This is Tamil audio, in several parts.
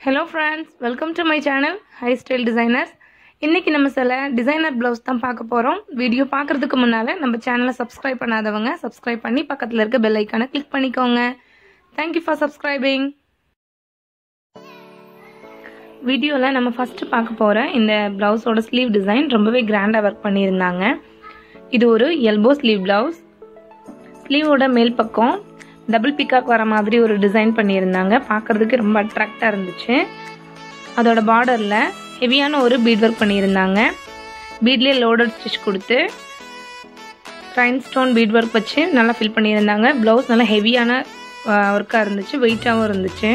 hello friends welcome to my channel high style designers இன்றைக்கி நம்ம சில டிசைனர் ப்ளவுஸ் தான் பார்க்க போகிறோம் வீடியோ பார்க்குறதுக்கு முன்னால் நம்ம சேனலை சப்ஸ்கிரைப் பண்ணாதவங்க சப்ஸ்கிரைப் பண்ணி பக்கத்தில் இருக்க பெல் ஐக்கானை கிளிக் பண்ணிக்கோங்க தேங்க்யூ ஃபார் சப்ஸ்கிரைபிங் வீடியோவில் நம்ம ஃபஸ்ட்டு பார்க்க போகிற இந்த ப்ளவுஸோட ஸ்லீவ் டிசைன் ரொம்பவே கிராண்டாக ஒர்க் பண்ணியிருந்தாங்க இது ஒரு எல்போ ஸ்லீவ் ப்ளவுஸ் ஸ்லீவோட மேல் பக்கம் டபுள் பிக்காக் வர மாதிரி ஒரு டிசைன் பண்ணியிருந்தாங்க பார்க்குறதுக்கு ரொம்ப அட்ராக்டாக இருந்துச்சு அதோட பார்டரில் ஹெவியான ஒரு பீட் ஒர்க் பண்ணியிருந்தாங்க பீட்லேயே லோடட் ஸ்டிச் கொடுத்து ரைன் ஸ்டோன் பீட் ஒர்க் வச்சு நல்லா ஃபில் பண்ணியிருந்தாங்க ப்ளவுஸ் நல்லா ஹெவியான ஒர்க்காக இருந்துச்சு வெயிட்டாகவும் இருந்துச்சு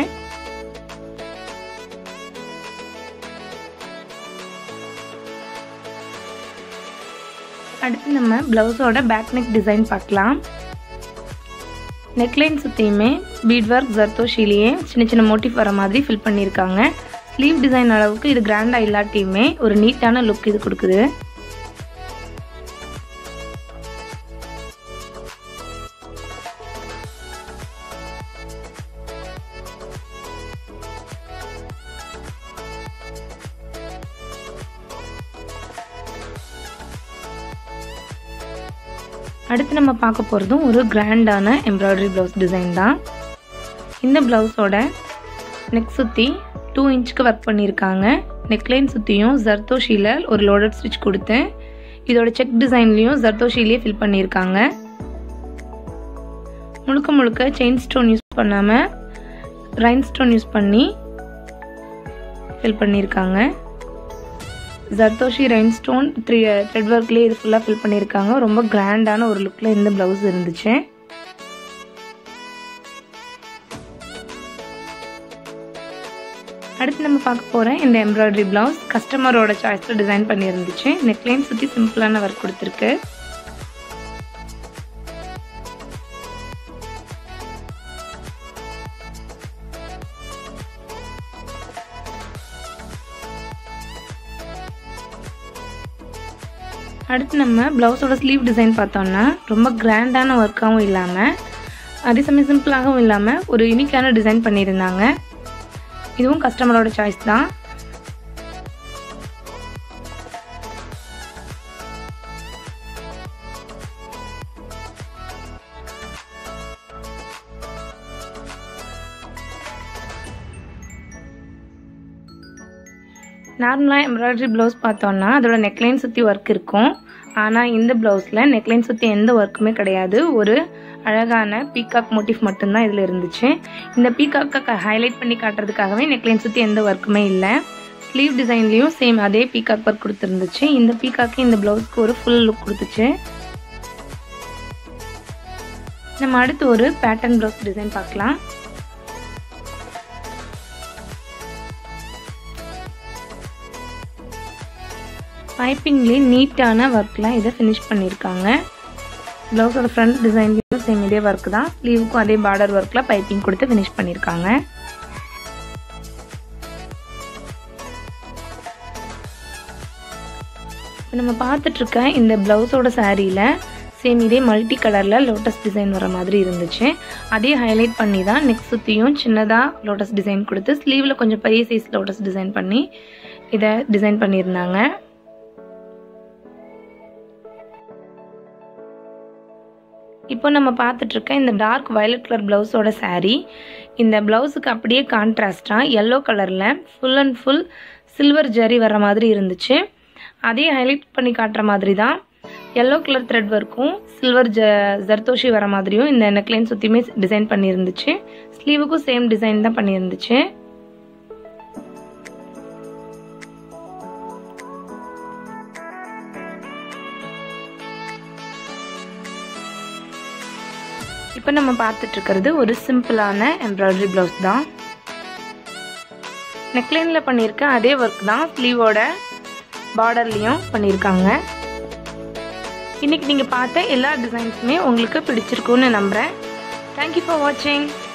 அடுத்து நம்ம ப்ளவுஸோட பேக் நெக் டிசைன் பார்க்கலாம் நெக்லைன் சுற்றியுமே பீட் ஒர்க் ஜர்தோஷிலேயே சின்ன சின்ன மோட்டிவ் வர மாதிரி ஃபில் பண்ணியிருக்காங்க ஸ்லீவ் டிசைன் அளவுக்கு இது கிராண்டாக இல்லாட்டியுமே ஒரு நீட்டான லுக் இது கொடுக்குது அடுத்து நம்ம பார்க்க போகிறதும் ஒரு கிராண்டான எம்ப்ராய்டரி ப்ளவுஸ் டிசைன் தான் இந்த ப்ளவுஸோட நெக் சுற்றி டூ இன்ச்சுக்கு ஒர்க் பண்ணியிருக்காங்க நெக்லைன் சுற்றியும் ஜர்தோஷியில் ஒரு லோடட் ஸ்டிச் கொடுத்து இதோட செக் டிசைன்லேயும் ஜர்தோஷிலேயே ஃபில் பண்ணியிருக்காங்க முழுக்க முழுக்க செயின் ஸ்டோன் யூஸ் பண்ணாமல் ரைன் ஸ்டோன் யூஸ் பண்ணி ஃபில் பண்ணியிருக்காங்க zardozi rhinestone three thread ஒர்க்லேயே இது ஃபுல்லாக ஃபில் பண்ணியிருக்காங்க ரொம்ப கிராண்டான ஒரு லுக்கில் இந்த ப்ளவுஸ் இருந்துச்சு அடுத்து நம்ம பார்க்க போகிற இந்த எம்ப்ராய்டரி ப்ளவுஸ் கஸ்டமரோட சாய்ஸில் டிசைன் பண்ணியிருந்துச்சு நெக்லைன் சுற்றி சிம்பிளான ஒர்க் கொடுத்துருக்கு அடுத்து நம்ம ப்ளவுஸோட ஸ்லீவ் டிசைன் பார்த்தோம்னா ரொம்ப கிராண்டான ஒர்க்காகவும் இல்லாமல் அதே சமயம் சிம்பிளாகவும் இல்லாமல் ஒரு யூனிக்கான டிசைன் பண்ணியிருந்தாங்க இதுவும் கஸ்டமரோட சாய்ஸ் தான் நார்மலாக எம்ப்ராய்டரி ப்ளவுஸ் பார்த்தோன்னா அதோட நெக்லைன் சுற்றி ஒர்க் இருக்கும் ஆனால் இந்த ப்ளவுஸில் நெக்லைன் சுற்றி எந்த ஒர்க்குமே கிடையாது ஒரு அழகான பீகாக் மோட்டிவ் மட்டும்தான் இதில் இருந்துச்சு இந்த பீகாக்கை ஹைலைட் பண்ணி காட்டுறதுக்காகவே நெக்லைன் சுற்றி எந்த ஒர்க்குமே இல்லை ஸ்லீவ் டிசைன்லேயும் சேம் அதே பீகாக் ஒர்க் கொடுத்துருந்துச்சு இந்த பீகாக்கு இந்த ப்ளவுஸ்க்கு ஒரு ஃபுல் லுக் கொடுத்துச்சு நம்ம அடுத்து ஒரு பேட்டர்ன் ப்ளவுஸ் டிசைன் பார்க்கலாம் பைப்பிங்லேயே நீட்டான ஒர்க்கில் இதை ஃபினிஷ் பண்ணியிருக்காங்க ப்ளவுஸோட ஃப்ரண்ட் டிசைன்லேயும் சேம் இதே ஒர்க் தான் ஸ்லீவுக்கும் அதே பார்டர் ஒர்க்கில் பைப்பிங் கொடுத்து ஃபினிஷ் பண்ணியிருக்காங்க இப்போ நம்ம பார்த்துட்ருக்க இந்த ப்ளவுஸோட சாரியில் சேம் இதே மல்டி கலரில் லோட்டஸ் டிசைன் வர மாதிரி இருந்துச்சு அதே ஹைலைட் பண்ணி தான் நெக் சுற்றியும் சின்னதாக லோட்டஸ் டிசைன் கொடுத்து ஸ்லீவில் கொஞ்சம் பெரிய சைஸ் லோட்டஸ் டிசைன் பண்ணி இதை டிசைன் பண்ணியிருந்தாங்க இப்போ நம்ம பார்த்துட்ருக்க இந்த டார்க் வயலட் கலர் ப்ளவுஸோட சாரீ இந்த ப்ளவுஸுக்கு அப்படியே கான்ட்ராஸ்டாக எல்லோ கலரில் full and full silver zari வர மாதிரி இருந்துச்சு அதே ஹைலைட் பண்ணி காட்டுற மாதிரி தான் எல்லோ கலர் த்ரெட் ஒர்க்கும் சில்வர் ஜ ஜர்தோஷி வர மாதிரியும் இந்த நெக்லைன் சுற்றியுமே டிசைன் பண்ணியிருந்துச்சு ஸ்லீவுக்கும் சேம் டிசைன் தான் பண்ணியிருந்துச்சு இப்போ நம்ம பார்த்துட்டு இருக்கிறது ஒரு சிம்பிளான எம்ப்ராய்டரி ப்ளவுஸ் தான் நெக்லைனில் பண்ணியிருக்க அதே ஒர்க் தான் ஸ்லீவோட பார்டர்லேயும் பண்ணியிருக்காங்க இன்றைக்கி நீங்கள் பார்த்த எல்லா டிசைன்ஸுமே உங்களுக்கு பிடிச்சிருக்குன்னு நம்புகிறேன் தேங்க்யூ ஃபார் வாட்சிங்